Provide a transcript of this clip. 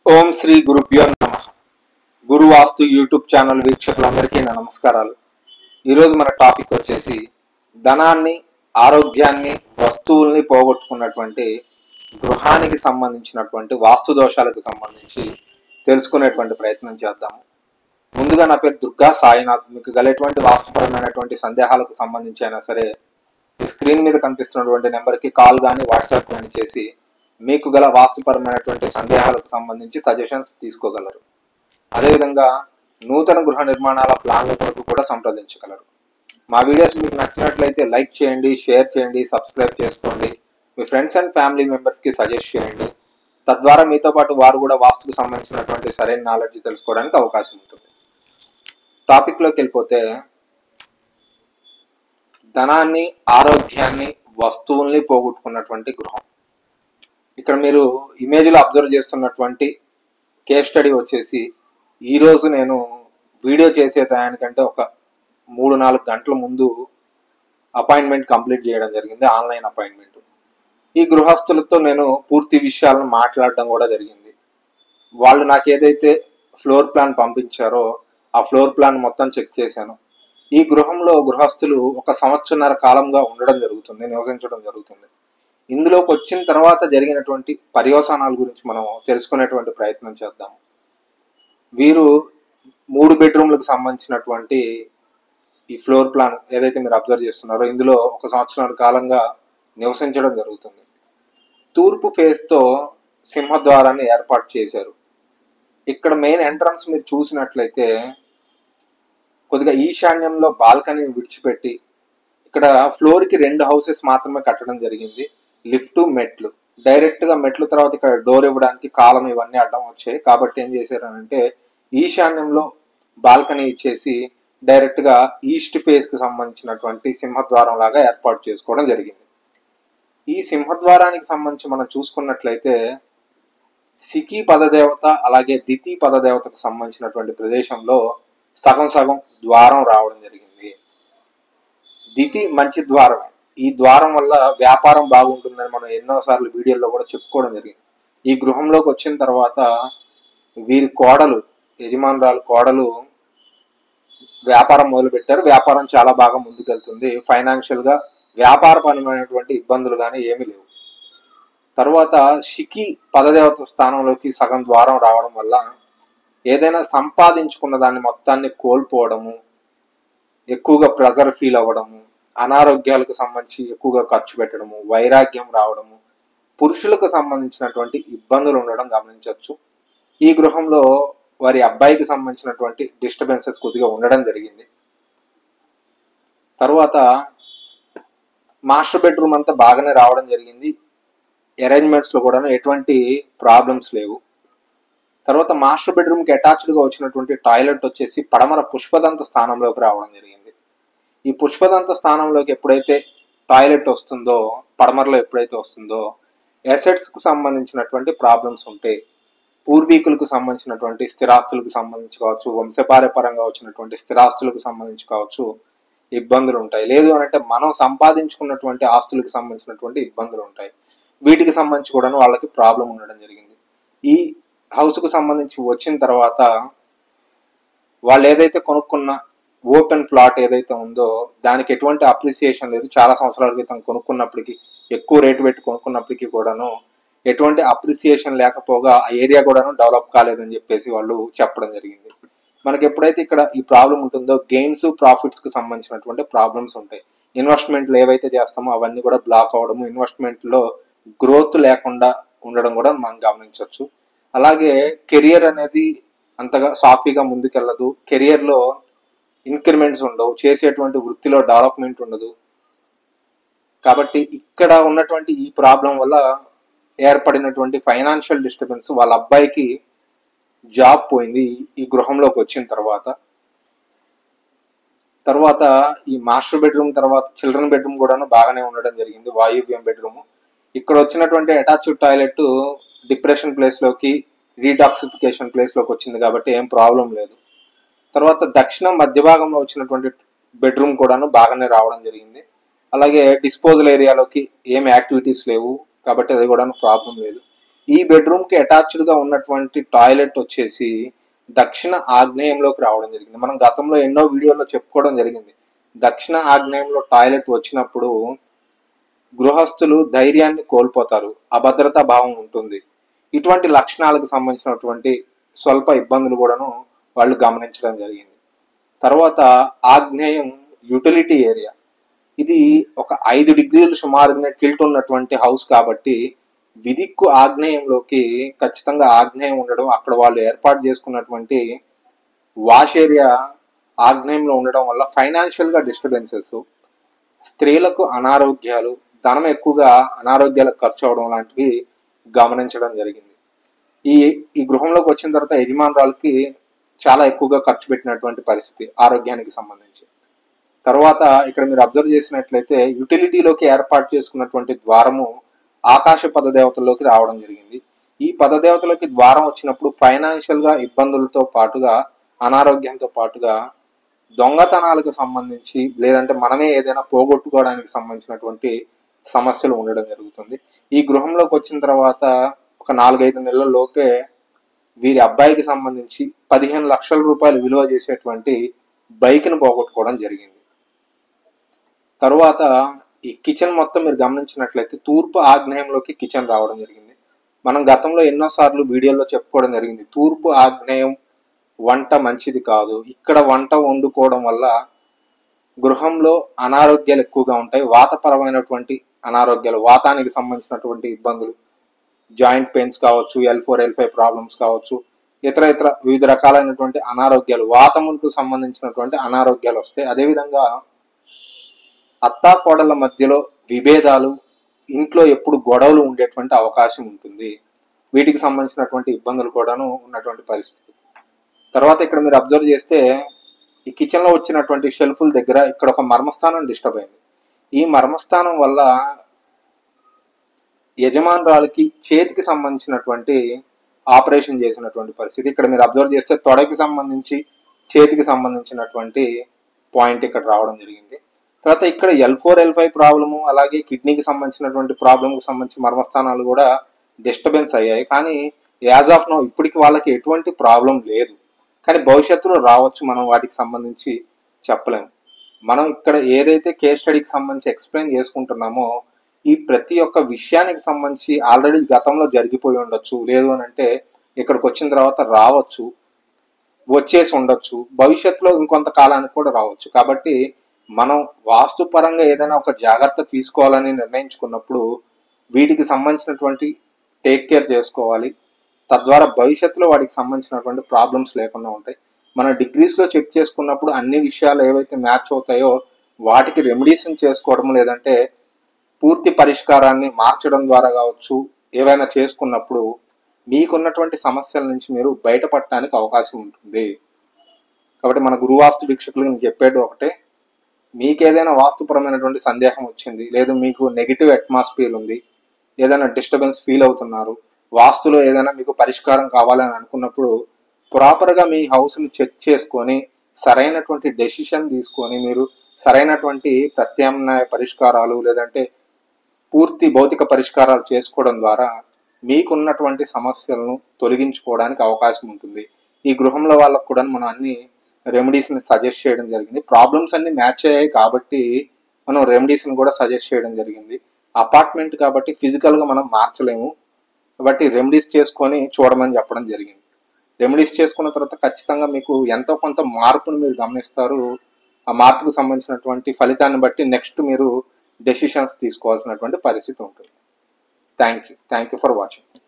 ఓం శ్రీ గురుభ్యో నమ గురు వాస్తు YouTube channel వీక్షకులందరికీ నా నమస్కారాలు ఈరోజు మన టాపిక్ వచ్చేసి ధనాన్ని ఆరోగ్యాన్ని వస్తువుల్ని పోగొట్టుకున్నటువంటి గృహానికి సంబంధించినటువంటి వాస్తు దోషాలకు సంబంధించి తెలుసుకునేటువంటి ప్రయత్నం చేద్దాము ముందుగా నా పేరు దుర్గా సాయినాథ్ మీకు గలటువంటి వాస్తుపరమైనటువంటి సందేహాలకు సంబంధించి అయినా సరే ఈ స్క్రీన్ మీద కనిపిస్తున్నటువంటి నెంబర్కి కాల్ కానీ వాట్సాప్ కానీ చేసి మీకు గల వాస్తుపరమైనటువంటి సందేహాలకు సంబంధించి సజెషన్స్ తీసుకోగలరు అదేవిధంగా నూతన గృహ నిర్మాణాల ప్లాన్ల కొరకు కూడా సంప్రదించగలరు మా వీడియోస్ మీకు నచ్చినట్లయితే లైక్ చేయండి షేర్ చేయండి సబ్స్క్రైబ్ చేసుకోండి మీ ఫ్రెండ్స్ అండ్ ఫ్యామిలీ మెంబర్స్కి సజెస్ట్ చేయండి తద్వారా మీతో పాటు వారు కూడా వాస్తుకు సంబంధించినటువంటి సరైన నాలెడ్జ్ తెలుసుకోవడానికి అవకాశం ఉంటుంది టాపిక్లోకి వెళ్ళిపోతే ధనాన్ని ఆరోగ్యాన్ని వస్తువుల్ని పోగొట్టుకున్నటువంటి గృహం ఇక్కడ మీరు ఇమేజ్లో అబ్జర్వ్ చేస్తున్నటువంటి కేస్ స్టడీ వచ్చేసి ఈ రోజు నేను వీడియో చేసే టయానికంటే ఒక మూడు నాలుగు గంటల ముందు అపాయింట్మెంట్ కంప్లీట్ చేయడం జరిగింది ఆన్లైన్ అపాయింట్మెంట్ ఈ గృహస్థులతో నేను పూర్తి విషయాలను మాట్లాడడం కూడా జరిగింది వాళ్ళు నాకు ఏదైతే ఫ్లోర్ ప్లాన్ పంపించారో ఆ ఫ్లోర్ ప్లాన్ మొత్తం చెక్ చేశాను ఈ గృహంలో గృహస్థులు ఒక సంవత్సరన్నర కాలంగా ఉండడం జరుగుతుంది నివసించడం జరుగుతుంది ఇందులోకి వచ్చిన తర్వాత జరిగినటువంటి పర్యవసానాల గురించి మనం తెలుసుకునేటువంటి ప్రయత్నం చేద్దాం వీరు మూడు బెడ్రూమ్లకు సంబంధించినటువంటి ఈ ఫ్లోర్ ప్లాన్ ఏదైతే మీరు అబ్జర్వ్ చేస్తున్నారో ఇందులో ఒక సంవత్సరాల కాలంగా నివసించడం జరుగుతుంది తూర్పు ఫేస్తో సింహద్వారాన్ని ఏర్పాటు చేశారు ఇక్కడ మెయిన్ ఎంట్రన్స్ మీరు చూసినట్లయితే కొద్దిగా ఈశాన్యంలో బాల్కనీని విడిచిపెట్టి ఇక్కడ ఫ్లోర్ కి రెండు హౌసెస్ మాత్రమే కట్టడం జరిగింది లిఫ్ట్ మెట్లు డైరెక్ట్ గా మెట్ల తర్వాత ఇక్కడ డోర్ ఇవ్వడానికి కాలం ఇవన్నీ అడ్డం వచ్చాయి కాబట్టి ఏం చేశారు అంటే ఈశాన్యంలో బాల్కనీ ఇచ్చేసి డైరెక్ట్ గా ఈస్ట్ ఫేస్ కి సంబంధించినటువంటి సింహద్వారం లాగా ఏర్పాటు చేసుకోవడం జరిగింది ఈ సింహద్వారానికి సంబంధించి మనం చూసుకున్నట్లయితే సికి పదదేవత అలాగే దితి పదదేవతకు సంబంధించినటువంటి ప్రదేశంలో సగం సగం ద్వారం రావడం జరిగింది దితి మంచి ద్వారమే ఈ ద్వారం వల్ల వ్యాపారం బాగుంటుందని మనం ఎన్నోసార్లు వీడియోలో కూడా చెప్పుకోవడం జరిగింది ఈ గృహంలోకి వచ్చిన తర్వాత వీరి కోడలు యజమానురాలు కోడలు వ్యాపారం మొదలు పెట్టారు వ్యాపారం చాలా బాగా ముందుకెళ్తుంది ఫైనాన్షియల్ గా వ్యాపారపరమైనటువంటి ఇబ్బందులు కానీ ఏమీ లేవు తర్వాత షికి పదదేవత స్థానంలోకి సగం ద్వారం రావడం వల్ల ఏదైనా సంపాదించుకున్న దాన్ని మొత్తాన్ని కోల్పోవడము ఎక్కువగా ప్రెజర్ ఫీల్ అవ్వడము అనారోగ్యాలకు సంబంధించి ఎక్కువగా ఖర్చు పెట్టడము వైరాగ్యం రావడము పురుషులకు సంబంధించినటువంటి ఇబ్బందులు ఉండడం గమనించవచ్చు ఈ గృహంలో వారి అబ్బాయికి సంబంధించినటువంటి డిస్టర్బెన్సెస్ కొద్దిగా ఉండడం జరిగింది తర్వాత మాస్టర్ బెడ్రూమ్ అంతా బాగానే రావడం జరిగింది అరేంజ్మెంట్స్ లో కూడా ఎటువంటి ప్రాబ్లమ్స్ లేవు తర్వాత మాస్టర్ బెడ్రూమ్ కి అటాచ్డ్ గా వచ్చినటువంటి టాయిలెట్ వచ్చేసి పడమర పుష్పదంత స్థానంలోకి రావడం జరిగింది ఈ పుష్పదంత స్థానంలోకి ఎప్పుడైతే టాయిలెట్ వస్తుందో పడమరలో ఎప్పుడైతే వస్తుందో అసెట్స్ కు సంబంధించినటువంటి ప్రాబ్లమ్స్ ఉంటాయి పూర్వీకులకు సంబంధించినటువంటి స్థిరాస్తులకు సంబంధించి కావచ్చు వంశపారపరంగా వచ్చినటువంటి స్థిరాస్తులకు సంబంధించి కావచ్చు ఇబ్బందులు ఉంటాయి లేదు అని అంటే మనం సంపాదించుకున్నటువంటి ఆస్తులకు సంబంధించినటువంటి ఇబ్బందులు ఉంటాయి వీటికి సంబంధించి కూడా వాళ్ళకి ప్రాబ్లం ఉండడం జరిగింది ఈ హౌస్ కు సంబంధించి వచ్చిన తర్వాత వాళ్ళు ఏదైతే కొనుక్కున్న ఓపెన్ ప్లాట్ ఏదైతే ఉందో దానికి ఎటువంటి అప్రిసియేషన్ లేదు చాలా సంవత్సరాల క్రితం కొనుక్కున్నప్పటికీ ఎక్కువ రేటు పెట్టి కొనుక్కున్నప్పటికీ కూడాను ఎటువంటి అప్రిసియేషన్ లేకపోగా ఆ ఏరియా కూడాను డెవలప్ కాలేదని చెప్పేసి వాళ్ళు చెప్పడం జరిగింది మనకి ఎప్పుడైతే ఇక్కడ ఈ ప్రాబ్లం ఉంటుందో గెయిన్స్ ప్రాఫిట్స్ కి సంబంధించినటువంటి ప్రాబ్లమ్స్ ఉంటాయి ఇన్వెస్ట్మెంట్లు ఏవైతే చేస్తామో అవన్నీ కూడా బ్లాక్ అవ్వడము ఇన్వెస్ట్మెంట్ లో గ్రోత్ లేకుండా ఉండడం కూడా మనం గమనించవచ్చు అలాగే కెరియర్ అనేది అంతగా సాఫీగా ముందుకెళ్ళదు కెరియర్ లో ఇంక్రిమెంట్స్ ఉండవు చేసేటువంటి వృత్తిలో డెవలప్మెంట్ ఉండదు కాబట్టి ఇక్కడ ఉన్నటువంటి ఈ ప్రాబ్లం వల్ల ఏర్పడినటువంటి ఫైనాన్షియల్ డిస్టర్బెన్స్ వాళ్ళ అబ్బాయికి జాబ్ పోయింది ఈ గృహంలోకి వచ్చిన తర్వాత తర్వాత ఈ మాస్టర్ బెడ్రూమ్ తర్వాత చిల్డ్రన్ బెడ్రూమ్ కూడాను బాగానే ఉండడం జరిగింది వాయువ్యం బెడ్రూమ్ ఇక్కడ వచ్చినటువంటి అటాచ్డ్ టాయిలెట్ డిప్రెషన్ ప్లేస్ లోకి రీటాక్సిఫికేషన్ ప్లేస్ లోకి వచ్చింది కాబట్టి ఏం ప్రాబ్లం లేదు తర్వాత దక్షిణం మధ్య భాగంలో వచ్చినటువంటి బెడ్రూమ్ కూడాను బాగానే రావడం జరిగింది అలాగే డిస్పోజల్ ఏరియాలోకి ఏం యాక్టివిటీస్ లేవు కాబట్టి అది కూడా ప్రాబ్లం లేదు ఈ బెడ్రూమ్ కి అటాచ్డ్ గా ఉన్నటువంటి టాయిలెట్ వచ్చేసి దక్షిణ ఆగ్నేయంలోకి రావడం జరిగింది మనం గతంలో ఎన్నో వీడియోల్లో చెప్పుకోవడం జరిగింది దక్షిణ ఆగ్నేయంలో టాయిలెట్ వచ్చినప్పుడు గృహస్థులు ధైర్యాన్ని కోల్పోతారు అభద్రతా భావం ఉంటుంది ఇటువంటి లక్షణాలకు సంబంధించినటువంటి స్వల్ప ఇబ్బందులు కూడాను వాళ్ళు గమనించడం జరిగింది తర్వాత ఆగ్నేయం యూటిలిటీ ఏరియా ఇది ఒక ఐదు డిగ్రీలు సుమారుగా టిల్ట్ ఉన్నటువంటి హౌస్ కాబట్టి విదిక్కు ఆగ్నేయంలోకి ఖచ్చితంగా ఆగ్నేయం ఉండడం అక్కడ వాళ్ళు ఏర్పాటు చేసుకున్నటువంటి వాష్ ఏరియా ఆగ్నేయంలో ఉండడం వల్ల ఫైనాన్షియల్ గా డిస్టర్బెన్సెస్ స్త్రీలకు అనారోగ్యాలు ధనం ఎక్కువగా అనారోగ్యాలకు ఖర్చు అవడం లాంటివి గమనించడం జరిగింది ఈ ఈ గృహంలోకి వచ్చిన తర్వాత యజమానురాలకి చాలా ఎక్కువగా ఖర్చు పెట్టినటువంటి పరిస్థితి ఆరోగ్యానికి సంబంధించి తర్వాత ఇక్కడ మీరు అబ్జర్వ్ చేసినట్లయితే యూటిలిటీలోకి ఏర్పాటు చేసుకున్నటువంటి ద్వారము ఆకాశ పదదేవతల్లోకి రావడం జరిగింది ఈ పదదేవతలోకి ద్వారం వచ్చినప్పుడు ఫైనాన్షియల్ గా ఇబ్బందులతో పాటుగా అనారోగ్యంతో పాటుగా దొంగతనాలకు సంబంధించి లేదంటే మనమే ఏదైనా పోగొట్టుకోవడానికి సంబంధించినటువంటి సమస్యలు ఉండడం జరుగుతుంది ఈ గృహంలోకి వచ్చిన తర్వాత ఒక నాలుగైదు నెలల లోపే వీరి అబ్బాయికి సంబంధించి పదిహేను లక్షల రూపాయలు విలువ చేసేటువంటి బైక్ను పోగొట్టుకోవడం జరిగింది తరువాత ఈ కిచెన్ మొత్తం మీరు గమనించినట్లయితే తూర్పు ఆగ్నేయంలోకి కిచెన్ రావడం జరిగింది మనం గతంలో ఎన్నోసార్లు వీడియోలో చెప్పుకోవడం జరిగింది తూర్పు ఆగ్నేయం వంట మంచిది కాదు ఇక్కడ వంట వండుకోవడం వల్ల గృహంలో అనారోగ్యాలు ఎక్కువగా ఉంటాయి వాతపరమైనటువంటి అనారోగ్యాలు వాతానికి సంబంధించినటువంటి ఇబ్బందులు జాయింట్ పెయిన్స్ కావచ్చు L four L five problems కావచ్చు ఇతర ఇతర వివిధ రకాలైనటువంటి అనారోగ్యాలు వాతములకు సంబంధించినటువంటి అనారోగ్యాలు వస్తాయి అదేవిధంగా అత్తా కోడళ్ళ మధ్యలో విభేదాలు ఇంట్లో ఎప్పుడు గొడవలు ఉండేటువంటి అవకాశం ఉంటుంది వీటికి సంబంధించినటువంటి ఇబ్బందులు కూడాను ఉన్నటువంటి పరిస్థితి తర్వాత ఇక్కడ మీరు అబ్జర్వ్ చేస్తే ఈ కిచెన్ లో వచ్చినటువంటి షెల్ఫుల దగ్గర ఇక్కడ ఒక మర్మస్థానం డిస్టర్బ్ అయింది ఈ మర్మస్థానం వల్ల యజమానురాలకి చేతికి సంబంధించినటువంటి ఆపరేషన్ చేసినటువంటి పరిస్థితి ఇక్కడ మీరు అబ్జర్వ్ చేస్తే తొడకి సంబంధించి చేతికి సంబంధించినటువంటి పాయింట్ ఇక్కడ రావడం జరిగింది తర్వాత ఇక్కడ L four L five problem అలాగే కిడ్నీకి సంబంధించినటువంటి ప్రాబ్లంకి సంబంధించి మర్మస్థానాలు కూడా డిస్టర్బెన్స్ అయ్యాయి కానీ యాజ్ ఆఫ్ నో ఇప్పటికి వాళ్ళకి ఎటువంటి ప్రాబ్లం లేదు కానీ భవిష్యత్తులో రావచ్చు మనం వాటికి సంబంధించి చెప్పలేము మనం ఇక్కడ ఏదైతే కేస్ స్టడీకి సంబంధించి ఎక్స్ప్లెయిన్ చేసుకుంటున్నామో ఈ ప్రతి ఒక్క విషయానికి సంబంధించి ఆల్రెడీ గతంలో జరిగిపోయి ఉండొచ్చు లేదు అని అంటే ఇక్కడికి వచ్చిన తర్వాత రావచ్చు వచ్చేసి ఉండొచ్చు భవిష్యత్తులో ఇంకొంత కాలానికి కూడా రావచ్చు కాబట్టి మనం వాస్తు పరంగా ఏదైనా ఒక జాగ్రత్త తీసుకోవాలని నిర్ణయించుకున్నప్పుడు వీటికి సంబంధించినటువంటి టేక్ కేర్ చేసుకోవాలి తద్వారా భవిష్యత్తులో వాటికి సంబంధించినటువంటి ప్రాబ్లమ్స్ లేకుండా ఉంటాయి మన డిగ్రీస్ లో చెక్ చేసుకున్నప్పుడు అన్ని విషయాలు ఏవైతే మ్యాచ్ అవుతాయో వాటికి రెమెడీస్ చేసుకోవడం లేదంటే పూర్తి పరిష్కారాన్ని మార్చడం ద్వారా కావచ్చు ఏవైనా చేసుకున్నప్పుడు మీకున్నటువంటి సమస్యల నుంచి మీరు బయటపడటానికి అవకాశం ఉంటుంది కాబట్టి మన గురువాస్తు వీక్షకులు నేను చెప్పేది ఒకటే మీకు ఏదైనా వాస్తుపరమైనటువంటి సందేహం వచ్చింది లేదు మీకు నెగిటివ్ అట్మాస్ఫియర్ ఉంది ఏదైనా డిస్టర్బెన్స్ ఫీల్ అవుతున్నారు వాస్తులో ఏదైనా మీకు పరిష్కారం కావాలని అనుకున్నప్పుడు ప్రాపర్గా మీ హౌస్ని చెక్ చేసుకొని సరైనటువంటి డెసిషన్ తీసుకొని మీరు సరైనటువంటి ప్రత్యామ్నాయ పరిష్కారాలు లేదంటే పూర్తి భౌతిక పరిష్కారాలు చేసుకోవడం ద్వారా మీకున్నటువంటి సమస్యలను తొలగించుకోవడానికి అవకాశం ఉంటుంది ఈ గృహంలో వాళ్ళకు కూడా మనం అన్ని రెమెడీస్ ని సజెస్ట్ చేయడం జరిగింది ప్రాబ్లమ్స్ అన్ని మ్యాచ్ అయ్యాయి కాబట్టి మనం రెమెడీస్ ని కూడా సజెస్ట్ చేయడం జరిగింది అపార్ట్మెంట్ కాబట్టి ఫిజికల్ గా మనం మార్చలేము కాబట్టి రెమెడీస్ చేసుకొని చూడమని చెప్పడం జరిగింది రెమెడీస్ చేసుకున్న తర్వాత ఖచ్చితంగా మీకు ఎంతో కొంత మార్పును మీరు గమనిస్తారు ఆ మార్పుకు సంబంధించినటువంటి ఫలితాన్ని బట్టి నెక్స్ట్ మీరు డెసిషన్స్ తీసుకోవాల్సినటువంటి పరిస్థితి ఉంటుంది thank you thank you for watching